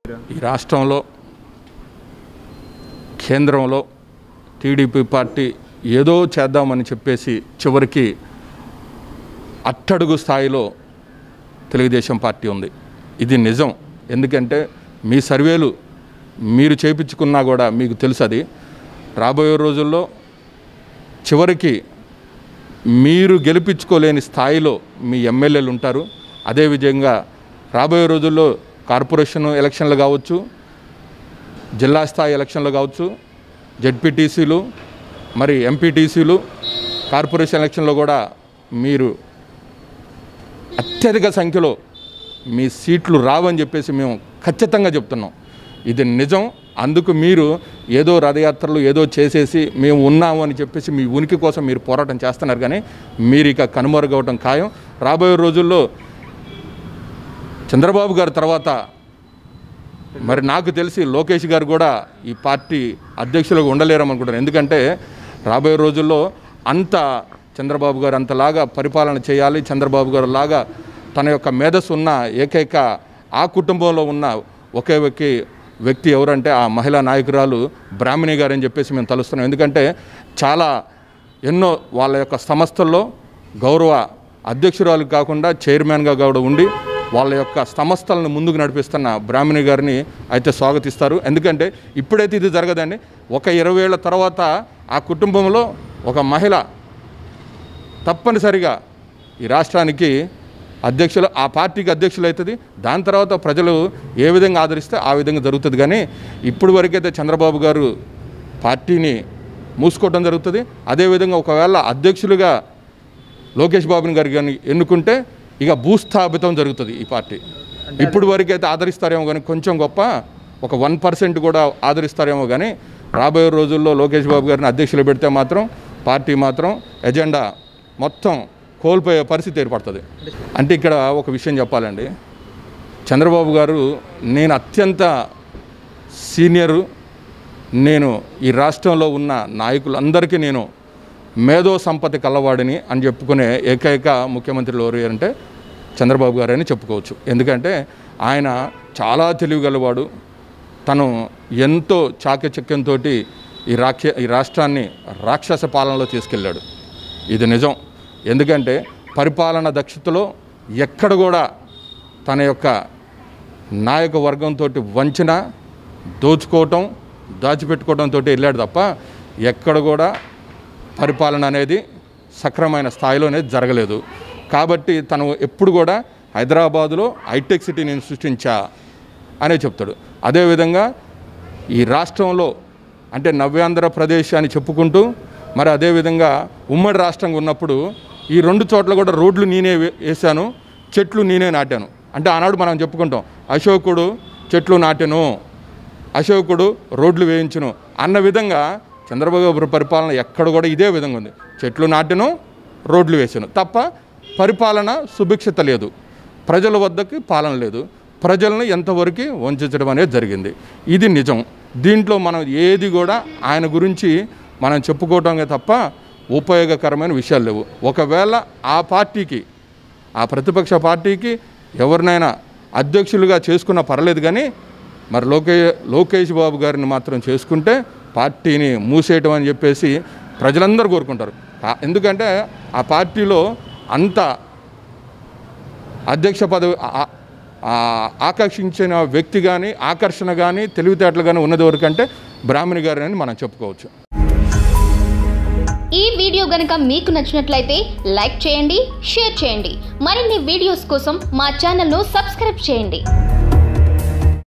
ఈ రాష్ట్రంలో కేంద్రంలో టీడీపీ పార్టీ ఏదో చేద్దామని చెప్పేసి చివరికి అట్టడుగు స్థాయిలో తెలుగుదేశం పార్టీ ఉంది ఇది నిజం ఎందుకంటే మీ సర్వేలు మీరు చేపించుకున్నా కూడా మీకు తెలుసు అది రాబోయే రోజుల్లో చివరికి మీరు గెలిపించుకోలేని స్థాయిలో మీ ఎమ్మెల్యేలు ఉంటారు అదేవిధంగా రాబోయే రోజుల్లో కార్పొరేషన్ ఎలక్షన్లు కావచ్చు జిల్లా స్థాయి ఎలక్షన్లు కావచ్చు జడ్పీటీసీలు మరి ఎంపీటీసీలు కార్పొరేషన్ ఎలక్షన్లో కూడా మీరు అత్యధిక సంఖ్యలో మీ సీట్లు రావని చెప్పేసి మేము ఖచ్చితంగా చెప్తున్నాం ఇది నిజం అందుకు మీరు ఏదో రథయాత్రలు ఏదో చేసేసి మేము ఉన్నాము అని చెప్పేసి మీ ఉనికి కోసం మీరు పోరాటం చేస్తున్నారు కానీ మీరు ఇక కనుమరుగవటం ఖాయం రాబోయే రోజుల్లో చంద్రబాబు గారి తర్వాత మరి నాకు తెలిసి లోకేష్ గారు కూడా ఈ పార్టీ అధ్యక్షులుగా ఉండలేరనుకుంటారు ఎందుకంటే రాబోయే రోజుల్లో అంత చంద్రబాబు గారు అంతలాగా పరిపాలన చేయాలి చంద్రబాబు గారు లాగా తన యొక్క మేధస్సు ఉన్న ఏకైక ఆ కుటుంబంలో ఉన్న ఒకే వ్యక్తి వ్యక్తి ఎవరంటే ఆ మహిళా నాయకురాలు బ్రాహ్మణి గారు అని చెప్పేసి మేము తలుస్తున్నాం ఎందుకంటే చాలా ఎన్నో వాళ్ళ యొక్క సంస్థల్లో గౌరవ అధ్యక్షురాలు కాకుండా చైర్మన్గా కూడా ఉండి వాళ్ళ యొక్క సంస్థలను ముందుకు నడిపిస్తున్న బ్రాహ్మణి గారిని అయితే స్వాగతిస్తారు ఎందుకంటే ఇప్పుడైతే ఇది జరగదండి ఒక ఇరవై ఏళ్ళ తర్వాత ఆ కుటుంబంలో ఒక మహిళ తప్పనిసరిగా ఈ రాష్ట్రానికి అధ్యక్షులు ఆ పార్టీకి అధ్యక్షులు అవుతుంది దాని తర్వాత ప్రజలు ఏ విధంగా ఆదరిస్తే ఆ విధంగా జరుగుతుంది కానీ ఇప్పుడు వరకైతే చంద్రబాబు గారు పార్టీని మూసుకోవడం జరుగుతుంది అదేవిధంగా ఒకవేళ అధ్యక్షులుగా లోకేష్ బాబుని గారు కానీ ఎన్నుకుంటే ఇక భూస్థాపితం జరుగుతుంది ఈ పార్టీ ఇప్పుడు వరకైతే ఆదరిస్తారేమో కానీ కొంచెం గొప్ప ఒక వన్ పర్సెంట్ కూడా ఆదరిస్తారేమో కానీ రాబోయే రోజుల్లో లోకేష్ బాబు గారిని అధ్యక్షులు పెడితే మాత్రం పార్టీ మాత్రం ఎజెండా మొత్తం కోల్పోయే పరిస్థితి ఏర్పడుతుంది అంటే ఇక్కడ ఒక విషయం చెప్పాలండి చంద్రబాబు గారు నేను అత్యంత సీనియరు నేను ఈ రాష్ట్రంలో ఉన్న నాయకులందరికీ నేను మేధో సంపత్తి కలవాడిని అని చెప్పుకునే ఏకైక ముఖ్యమంత్రులు ఎవరు అంటే చంద్రబాబు గారు అని చెప్పుకోవచ్చు ఎందుకంటే ఆయన చాలా తెలివిగలవాడు తను ఎంతో చాకచక్యంతో ఈ రాక్ష ఈ రాష్ట్రాన్ని రాక్షస పాలనలో తీసుకెళ్ళాడు ఇది నిజం ఎందుకంటే పరిపాలన దక్షతలో ఎక్కడ కూడా తన యొక్క నాయక వర్గంతో వంచిన దోచుకోవటం దాచిపెట్టుకోవడంతో వెళ్ళాడు తప్ప ఎక్కడ కూడా పరిపాలన అనేది సక్రమైన స్థాయిలో అనేది జరగలేదు కాబట్టి తను ఎప్పుడు కూడా హైదరాబాదులో హైటెక్ సిటీ నేను సృష్టించా అనే చెప్తాడు అదేవిధంగా ఈ రాష్ట్రంలో అంటే నవ్యాంధ్రప్రదేశ్ అని చెప్పుకుంటూ మరి అదేవిధంగా ఉమ్మడి రాష్ట్రంగా ఉన్నప్పుడు ఈ రెండు చోట్ల కూడా రోడ్లు నేనే వే- వేశాను చెట్లు నేనే నాటాను అంటే ఆనాడు మనం చెప్పుకుంటాం అశోకుడు చెట్లు నాటెను అశోకుడు రోడ్లు వేయించును అన్న విధంగా చంద్రబాబు పరిపాలన ఎక్కడ కూడా ఇదే విధంగా ఉంది చెట్లు నాటెను రోడ్లు వేసాను తప్ప పరిపాలన సుభిక్షత లేదు ప్రజల వద్దకి పాలన లేదు ప్రజలను ఎంతవరకు వంచడం అనేది జరిగింది ఇది నిజం దీంట్లో మనం ఏది కూడా ఆయన గురించి మనం చెప్పుకోవటమే తప్ప ఉపయోగకరమైన విషయాలు లేవు ఒకవేళ ఆ పార్టీకి ఆ ప్రతిపక్ష పార్టీకి ఎవరినైనా అధ్యక్షులుగా చేసుకున్నా పర్లేదు కానీ మరి లోకే లోకేష్ బాబు గారిని మాత్రం చేసుకుంటే పార్టీని మూసేయటం అని చెప్పేసి ప్రజలందరూ కోరుకుంటారు కా- ఎందుకంటే ఆ పార్టీలో అంత అధ్యక్ష పదవి ఆ- ఆ- ఆకర్షించిన వ్యక్తి కానీ ఆకర్షణ కానీ తెలివితేటలు కానీ ఉన్నది వరకంటే బ్రాహ్మణి గారు అని మనం చెప్పుకోవచ్చు ఈ వీడియో గనుక మీకు నచ్చినట్లయితే లైక్ చేయండి షేర్ చేయండి మరిన్ని వీడియోస్ కోసం మా ఛానల్ను సబ్స్క్రైబ్ చేయండి